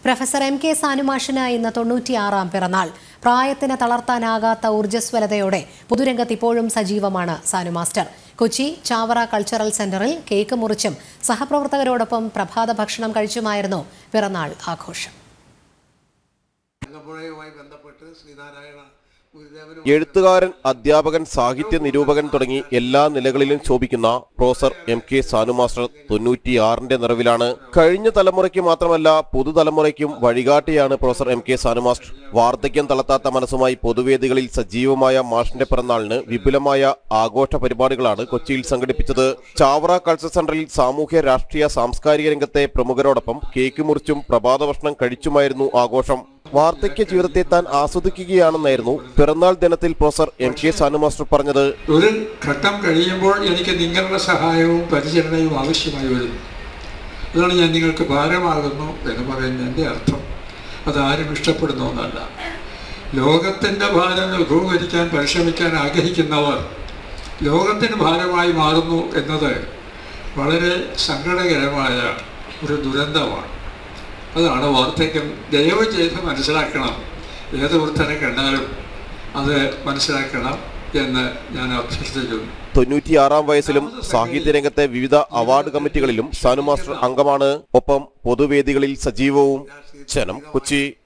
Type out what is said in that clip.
professor M K സാനുമാഷിന് ഇന്ന് തൊണ്ണൂറ്റിയാറാം പിറന്നാൾ പ്രായത്തിന് തളർത്താനാകാത്ത ഊർജ്ജസ്വലതയോടെ പൊതുരംഗത്ത് ഇപ്പോഴും സജീവമാണ് സാനു മാസ്റ്റർ കൊച്ചി ചാവറ കൾച്ചറൽ സെന്ററിൽ കേക്ക് മുറിച്ചും സഹപ്രവർത്തകരോടൊപ്പം പ്രഭാത ഭക്ഷണം കഴിച്ചുമായിരുന്നു പിറന്നാൾ ആഘോഷം രംഗപ്പുഴയുമായി ബന്ധപ്പെട്ട് ശ്രീനാരായണ ഗുരുദേവനും എഴുത്തുകാരൻ അധ്യാപകൻ സാഹിത്യ നിരൂപകൻ തുടങ്ങി എല്ലാ നിലകളിലും ശോഭിക്കുന്ന professor M K Sanu master തൊണ്ണൂറ്റിയാറിന്റെ നിറവിലാണ് കഴിഞ്ഞ തലമുറയ്ക്ക് മാത്രമല്ല പുതുതലമുറയ്ക്കും വഴികാട്ടിയാണ് professor M K Sanu master വാർദ്ധക്യം തളർത്താത്ത മനസ്സുമായി പൊതുവേദികളിൽ സജീവമായ മാഷിന്റെ പിറന്നാളിന് വിപുലമായ ആഘോഷ പരിപാടികളാണ് കൊച്ചിയിൽ സംഘടിപ്പിച്ചത് ചാവറ കൾച്ചർ സെന്ററിൽ സാമൂഹ്യ രാഷ്ട്രീയ സാംസ്കാരിക രംഗത്തെ പ്രമുഖരോടൊപ്പം കേക്ക് മുറിച്ചും പ്രഭാത ഭക്ഷണം കഴിച്ചുമായിരുന്നു ആഘോഷം വാർദ്ധക്യ ജീവിതത്തെ താൻ ആസ്വദിക്കുകയാണെന്നായിരുന്നു പിറന്നാൾ ദിനത്തിൽ professor M K Sanu master പറഞ്ഞത് ഒരു ഘട്ടം കഴിയുമ്പോൾ എനിക്ക് നിങ്ങളുടെ സഹായവും പരിചരണവും ആവശ്യമായി വരുന്നു അതാണ് ഞാൻ നിങ്ങൾക്ക് ഭാരമാകുന്നു എന്ന് പറയുന്നതിൻ്റെ അർത്ഥം അതാരും ഇഷ്ടപ്പെടുന്ന ഒന്നല്ല ലോകത്തിൻ്റെ ഭാരം ലഘൂകരിക്കാൻ പരിശ്രമിക്കാൻ ആഗ്രഹിക്കുന്നവർ ലോകത്തിന് ഭാരമായി മാറുന്നു എന്നത് വളരെ സങ്കടകരമായ ഒരു ദുരന്തമാണ് അതാണ് വാർദ്ധക്യം ദയവ് ചെയ്ത് മനസ്സിലാക്കണം ഏത് വൃത്തനെ കണ്ടാലും അത് മനസ്സിലാക്കണം എന്ന് ഞാൻ അഭ്യർത്ഥിക്കുന്നു തൊണ്ണൂറ്റിയാറാം വയസ്സിലും സാഹിത്യരംഗത്തെ വിവിധ അവാർഡ് കമ്മിറ്റികളിലും സാനു മാസ്റ്റർ അംഗമാണ് ഒപ്പം പൊതുവേദികളിൽ സജീവവും ജനം കൊച്ചി